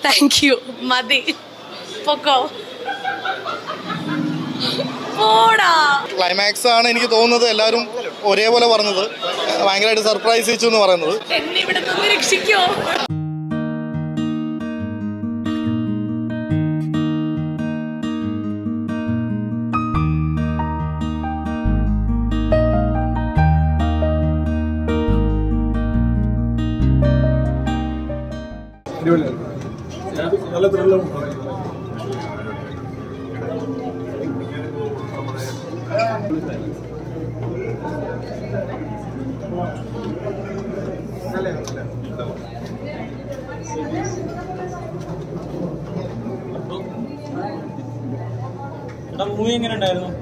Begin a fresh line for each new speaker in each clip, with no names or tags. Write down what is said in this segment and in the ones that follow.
thank you മതി പൊക്കോ പോടാ
ക്ലൈമാക്സ് ആണ് എനിക്ക് തോന്നുന്നത് എല്ലാവരും ഒരേപോലെ പറഞ്ഞത് ഭയങ്കരമായിട്ട് സർപ്രൈസ് ചെയ്യിച്ചു എന്ന് പറയുന്നത്
എന്നെ ഇവിടെ നിന്ന് രക്ഷിക്കോ
മൂവി എങ്ങനെ ഉണ്ടായിരുന്നു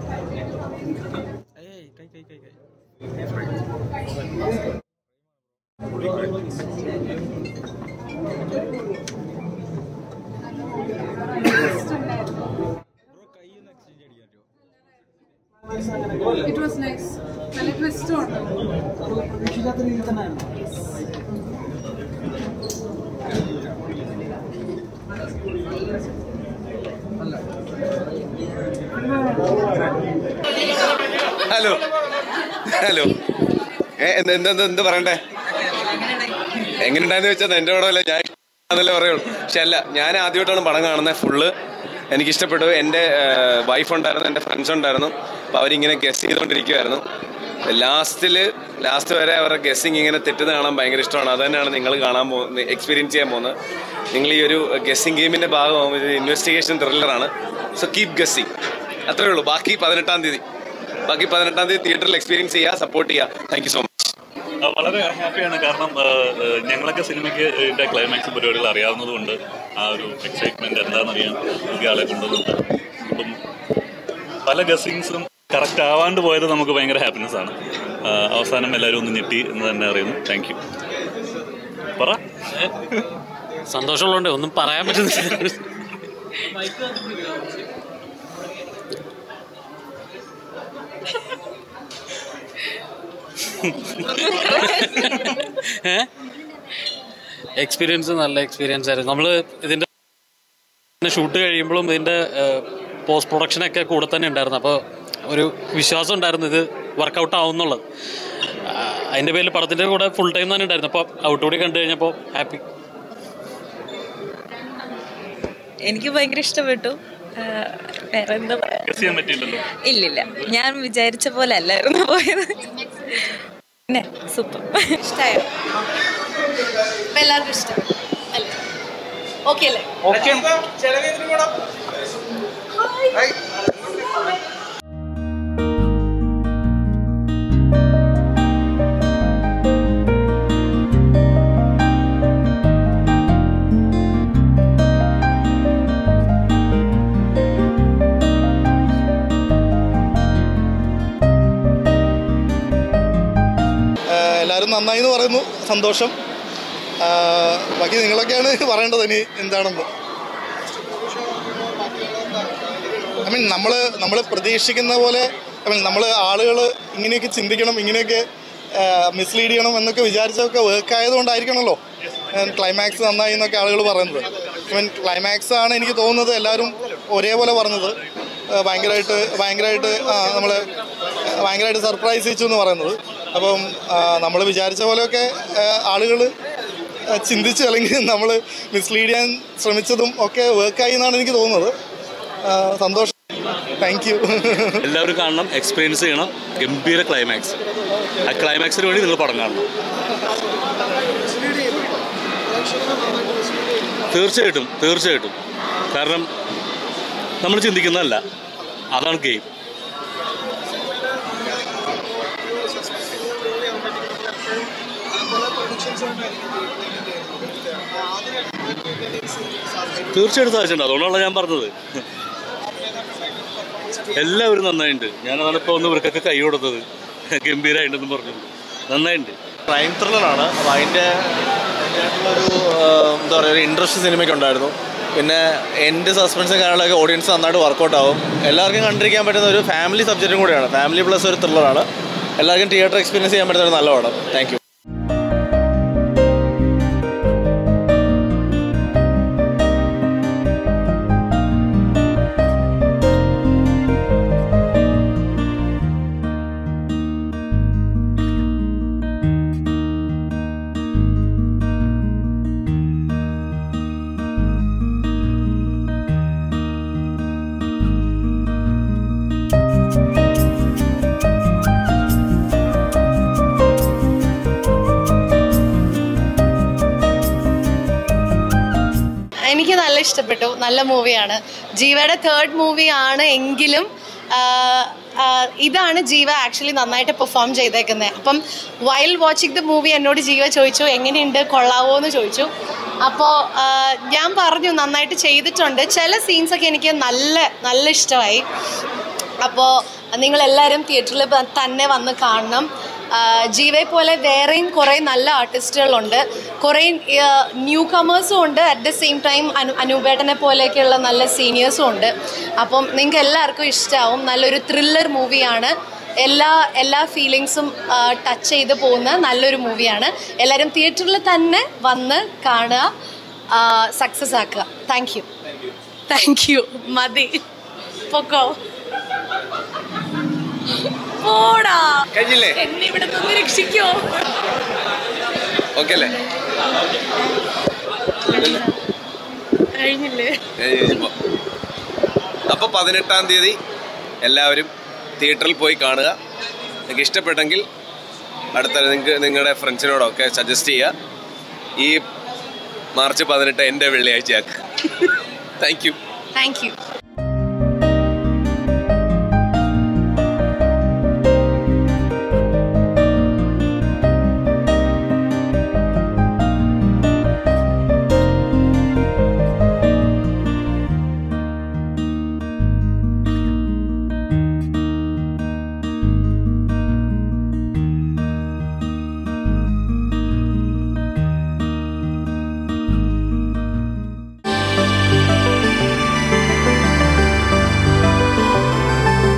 ഇറ്റ് വാസ് നൈസ് നല്ല ട്വിസ്റ്റും ഉണ്ട്
ഹലോ ഹലോ ഏ എന്ത് എന്ത് എന്ത് എന്ത് പറയണ്ടേ എങ്ങനെയുണ്ടായെന്ന് വെച്ചാൽ എൻ്റെ പടമല്ല ഞാൻ അതല്ലേ പറയുള്ളൂ പക്ഷെ അല്ല ഞാൻ ആദ്യമായിട്ടാണ് പടം കാണുന്നത് ഫുള്ള് എനിക്ക് ഇഷ്ടപ്പെട്ടു എൻ്റെ വൈഫ് ഉണ്ടായിരുന്നു എൻ്റെ ഫ്രണ്ട്സ് ഉണ്ടായിരുന്നു അപ്പോൾ അവരിങ്ങനെ ഗസ് ചെയ്തുകൊണ്ടിരിക്കുമായിരുന്നു ലാസ്റ്റിൽ ലാസ്റ്റ് വരെ അവരുടെ ഗസ്സിങ് ഇങ്ങനെ തെറ്റുന്ന കാണാൻ ഭയങ്കര ഇഷ്ടമാണ് അത് തന്നെയാണ് നിങ്ങൾ കാണാൻ പോകുന്നത് എക്സ്പീരിയൻസ് ചെയ്യാൻ പോകുന്നത് നിങ്ങൾ ഈ ഒരു ഗസ്സിങ് ഗെയിമിൻ്റെ ഭാഗമാകുമ്പോൾ ഇത് ഇൻവെസ്റ്റിഗേഷൻ ത്രില്ലറാണ് സോ കീപ് ഗസ്സിങ് അത്രേ ഉള്ളൂ ബാക്കി പതിനെട്ടാം തീയതി ബാക്കി പതിനെട്ടാം തീയതി തിയേറ്ററിൽ എക്സ്പീരിയൻസ് ചെയ്യുക സപ്പോർട്ട് ചെയ്യുക താങ്ക് യു സോ മച്ച്
ആ, വളരെ ഹാപ്പിയാണ് കാരണം ആ, ആ, ഞങ്ങളൊക്കെ സിനിമയ്ക്ക് ഇതിന്റെ ക്ലൈമാക്സ് പരിപാടികൾ അറിയാവുന്നതുകൊണ്ട് ആ ഒരു എക്സൈറ്റ്മെന്റ് എന്താണെന്നറിയാൻ പുതിയ ആളെ കൊണ്ടുവന്നുണ്ട് അപ്പം പല ഗസിങ്സും കറക്റ്റ് ആവാണ്ട് പോയത് നമുക്ക് ഭയങ്കര ഹാപ്പിനെസ് ആണ് ആ, അവസാനം എല്ലാവരും ഒന്ന് ഞെട്ടി എന്ന് തന്നെ അറിയുന്നു താങ്ക് യു പറ
സന്തോഷമുള്ളതുകൊണ്ട് ഒന്നും പറയാൻ പറ്റുന്നില്ല എക്സ്പീരിയൻസ് നല്ല എക്സ്പീരിയൻസ് ആയിരുന്നു നമ്മൾ ഇതിൻ്റെ ഷൂട്ട് കഴിയുമ്പോഴും ഇതിൻ്റെ പോസ്റ്റ് പ്രൊഡക്ഷനൊക്കെ കൂടെ തന്നെ ഉണ്ടായിരുന്നു അപ്പോൾ ഒരു വിശ്വാസം ഉണ്ടായിരുന്നു ഇത് വർക്കൗട്ട് ആവുന്നുള്ളത് ആ, അതിൻ്റെ പേരിൽ പടത്തിൻ്റെ കൂടെ ഫുൾ ടൈം തന്നെ ഉണ്ടായിരുന്നു അപ്പോൾ ഔട്ട് കൂടി കണ്ടു കഴിഞ്ഞപ്പോൾ ഹാപ്പി
എനിക്ക് ഭയങ്കര ഇഷ്ടപ്പെട്ടു ആ, വേറെ എന്താ പറയാ
ഗസ് ചെയ്യാൻ പറ്റിയില്ലല്ലോ
ഇല്ലില്ല ഞാൻ വിചാരിച്ച പോലെ അല്ലായിരുന്നു പോയത് പിന്നെ സൂപ്പർ
ഇഷ്ടമായോ ഇപ്പൊ എല്ലാവർക്കും ഇഷ്ടം അല്ലേ ഓക്കെ അല്ലേ
ആഹ് എല്ലാവരും നന്നായി എന്ന് പറയുന്നു സന്തോഷം ആഹ് ബാക്കി നിങ്ങളൊക്കെയാണ് പറയേണ്ടത് ഇനി എന്താണെന്ന് ഐ മീൻ നമ്മൾ നമ്മൾ പ്രതീക്ഷിക്കുന്ന പോലെ ഐ മീൻ നമ്മൾ ആളുകൾ ഇങ്ങനെയൊക്കെ ചിന്തിക്കണം ഇങ്ങനെയൊക്കെ മിസ്ലീഡ് ചെയ്യണം എന്നൊക്കെ വിചാരിച്ചതൊക്കെ വർക്ക് ആയതുകൊണ്ടായിരിക്കണമല്ലോ ക്ലൈമാക്സ് നന്നായി എന്നൊക്കെ ആളുകൾ പറയുന്നത് ഐ മീൻ ക്ലൈമാക്സ് ആണ് എനിക്ക് തോന്നുന്നത് എല്ലാവരും ഒരേപോലെ പറഞ്ഞത് ആഹ് ഭയങ്കരമായിട്ട് ഭയങ്കരമായിട്ട് നമ്മൾ ഭയങ്കരമായിട്ട് സർപ്രൈസ് ചെയ്യിച്ചു എന്ന് പറയുന്നത് അപ്പം നമ്മൾ വിചാരിച്ച പോലെയൊക്കെ ആളുകൾ ചിന്തിച്ചു അല്ലെങ്കിൽ നമ്മൾ മിസ്ലീഡ് ചെയ്യാൻ ശ്രമിച്ചതും ഒക്കെ വർക്കായി എന്നാണ് എനിക്ക് തോന്നുന്നത് ആ, സന്തോഷം താങ്ക് യു
എല്ലാവരും കാണണം എക്സ്പീരിയൻസ് ചെയ്യണം ഗംഭീര ക്ലൈമാക്സ് ആ ക്ലൈമാക്സിന് വേണ്ടി നിങ്ങൾ പടം കാണണം തീർച്ചയായിട്ടും തീർച്ചയായിട്ടും കാരണം നമ്മൾ ചിന്തിക്കുന്നതല്ല അതാണ് ഗെയിം തീർച്ചയായിട്ടും സാധിച്ചിട്ടുണ്ട് അതുകൊണ്ടാണ് ഞാൻ പറഞ്ഞത് എല്ലാവരും നന്നായിട്ടുണ്ട് ഞാൻ അതാണ് ഇപ്പോൾ ഒന്ന് ഇവർക്കൊക്കെ കൈ കൊടുത്തത് ഗംഭീരമായിട്ടുണ്ടെന്ന് പറഞ്ഞു നന്നായിട്ടുണ്ട്
ക്രൈം ത്രില്ലറാണ് അപ്പോൾ അതിൻ്റെ അതിൻ്റെതായിട്ടുള്ളൊരു എന്താ പറയുക ഒരു ഇൻട്രസ്റ്റ് സിനിമയ്ക്ക് ഉണ്ടായിരുന്നു പിന്നെ എൻ്റെ സസ്പെൻസ് കാര്യങ്ങളൊക്കെ ഓഡിയൻസ് നന്നായിട്ട് വർക്കൗട്ട് ആവും എല്ലാവർക്കും കണ്ടിരിക്കാൻ പറ്റുന്ന ഒരു ഫാമിലി സബ്ജക്റ്റും കൂടിയാണ് ഫാമിലി പ്ലസ് ഒരു ത്രില്ലറാണ് എല്ലാവർക്കും തിയേറ്റർ എക്സ്പീരിയൻസ് ചെയ്യാൻ പറ്റുന്ന ഒരു നല്ല പടം താങ്ക് യു
എനിക്ക് നല്ല ഇഷ്ടപ്പെട്ടു നല്ല മൂവിയാണ് ജീവയുടെ തേർഡ് മൂവി ആണ് എങ്കിലും ആ, ആ, ഇതാണ് ജീവ ആക്ച്വലി നന്നായിട്ട് പെർഫോം ചെയ്തേക്കുന്നത് അപ്പം വൈൽ വാച്ചിങ് ദ മൂവി എന്നോട് ജീവ ചോദിച്ചു എങ്ങനെയുണ്ട് കൊള്ളാവോ എന്ന് ചോദിച്ചു അപ്പോൾ ഞാൻ പറഞ്ഞു നന്നായിട്ട് ചെയ്തിട്ടുണ്ട് ചില സീൻസൊക്കെ എനിക്ക് നല്ല നല്ല ഇഷ്ടമായി അപ്പോൾ നിങ്ങളെല്ലാവരും തിയേറ്ററിൽ തന്നെ വന്ന് കാണണം ആ, ജീവയെ പോലെ വേറെയും കുറേ നല്ല ആർട്ടിസ്റ്റുകളുണ്ട് കുറേ ന്യൂ കമേഴ്സും ഉണ്ട് at the same time Anu അനൂപേട്ടനെ പോലെയൊക്കെയുള്ള നല്ല സീനിയേഴ്സും ഉണ്ട് അപ്പം നിങ്ങൾക്ക് എല്ലാവർക്കും ഇഷ്ടമാവും നല്ലൊരു ത്രില്ലർ മൂവിയാണ് എല്ലാ എല്ലാ ഫീലിങ്സും ടച്ച് ചെയ്ത് പോകുന്ന നല്ലൊരു മൂവിയാണ് എല്ലാവരും തിയേറ്ററിൽ തന്നെ വന്ന് കാണുക സക്സസ് ആക്കുക താങ്ക് യു താങ്ക് യു മതി പൊക്കോ പോടാ
കഴിഞ്ഞില്ലേ
എന്നെ ഇവിടെ നിന്ന് രക്ഷിക്കോ
ഓക്കെ അല്ലേ
കഴിഞ്ഞില്ലേ
കഴിഞ്ഞപ്പോ അപ്പൊ പതിനെട്ടാം തീയതി എല്ലാവരും തിയേറ്ററിൽ പോയി കാണുക നിങ്ങൾക്ക് ഇഷ്ടപ്പെട്ടെങ്കിൽ അടുത്ത നിങ്ങൾക്ക് നിങ്ങളുടെ ഫ്രണ്ട്സിനോടൊക്കെ സജസ്റ്റ് ചെയ്യുക ഈ മാർച്ച് പതിനെട്ട് എൻ്റെ വെള്ളിയാഴ്ചയാക്കുക താങ്ക് യു
താങ്ക് യു